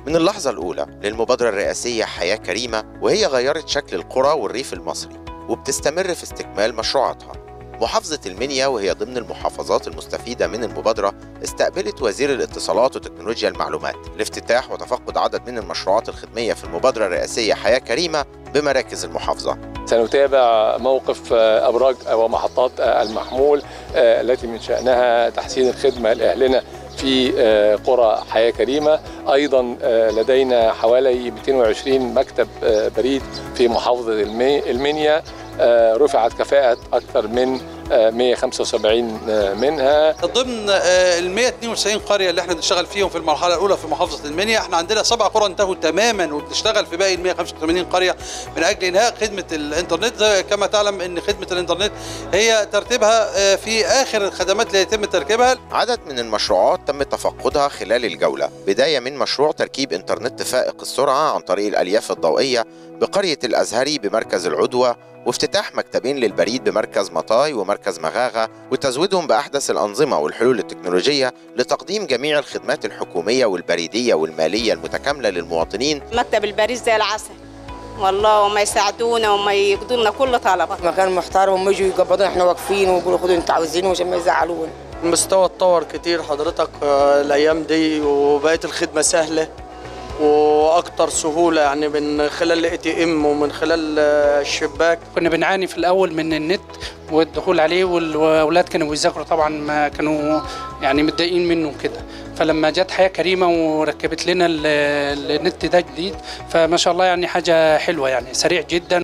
من اللحظة الأولى للمبادرة الرئاسية حياة كريمة وهي غيرت شكل القرى والريف المصري وبتستمر في استكمال مشروعاتها محافظة المنيا وهي ضمن المحافظات المستفيدة من المبادرة استقبلت وزير الاتصالات وتكنولوجيا المعلومات لافتتاح وتفقد عدد من المشروعات الخدمية في المبادرة الرئاسية حياة كريمة بمراكز المحافظة سنتابع موقف أبراج ومحطات المحمول التي من شأنها تحسين الخدمة لأهلنا في قرى حياة كريمة أيضا لدينا حوالي 220 مكتب بريد في محافظة المنيا رفعت كفاءة أكثر من 175 منها ضمن ال 192 قريه اللي احنا بنشتغل فيهم في المرحله الاولى في محافظه المنيا احنا عندنا سبع قرى انتهوا تماما وبنشتغل في باقي ال 185 قريه من اجل انهاء خدمه الانترنت كما تعلم ان خدمه الانترنت هي ترتيبها في اخر الخدمات اللي يتم تركيبها عدد من المشروعات تم تفقدها خلال الجوله بدايه من مشروع تركيب انترنت فائق السرعه عن طريق الالياف الضوئيه بقريه الازهري بمركز العدوى وافتتاح مكتبين للبريد بمركز مطاي ومركز مغاغة وتزويدهم بأحدث الأنظمة والحلول التكنولوجية لتقديم جميع الخدمات الحكومية والبريدية والمالية المتكاملة للمواطنين مكتب البريد زي العسل والله وما يساعدونا وما يقضوا لنا كل طلبة مكان محترم وما يجوا يقبضونا احنا واقفين ويقولوا خدوا انتوا عاوزينه عشان ما يزعلونا المستوى اتطور كتير حضرتك الايام دي وبقت الخدمه سهله واكتر سهوله يعني من خلال الاي تي ام ومن خلال الشباك كنا بنعاني في الاول من النت والدخول عليه والاولاد كانوا بيذاكروا طبعا ما كانوا يعني متضايقين منه كده فلما جت حياه كريمه وركبت لنا النت ده جديد فما شاء الله يعني حاجه حلوه يعني سريع جدا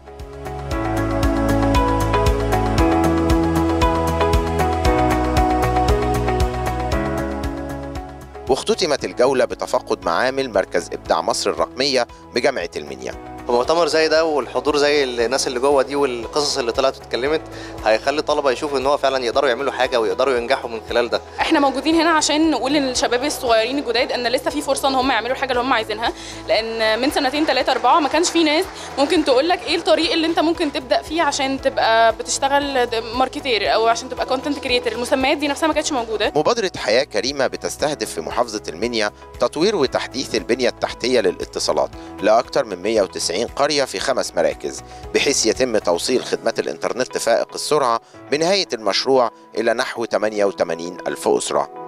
واختتمت الجولة بتفقد معامل مركز إبداع مصر الرقمية بجامعة المنيا مؤتمر زي ده والحضور زي الناس اللي جوه دي والقصص اللي طلعت واتكلمت هيخلي الطلبه يشوفوا ان هو فعلا يقدروا يعملوا حاجه ويقدروا ينجحوا من خلال ده احنا موجودين هنا عشان نقول للشباب الصغيرين الجداد ان لسه في فرصه ان هم يعملوا الحاجه اللي هم عايزينها لان من سنتين ثلاثه اربعه ما كانش في ناس ممكن تقول لك ايه الطريق اللي انت ممكن تبدا فيه عشان تبقى بتشتغل ماركتير او عشان تبقى كونتنت كريتور المسميات دي نفسها ما كانتش موجوده مبادره حياه كريمه بتستهدف في محافظه المنيا تطوير وتحديث البنيه التحتيه للاتصالات لاكثر من 190 قريه في خمس مراكز بحيث يتم توصيل خدمات الإنترنت فائق السرعة بنهاية المشروع إلى نحو 88 ألف أسرة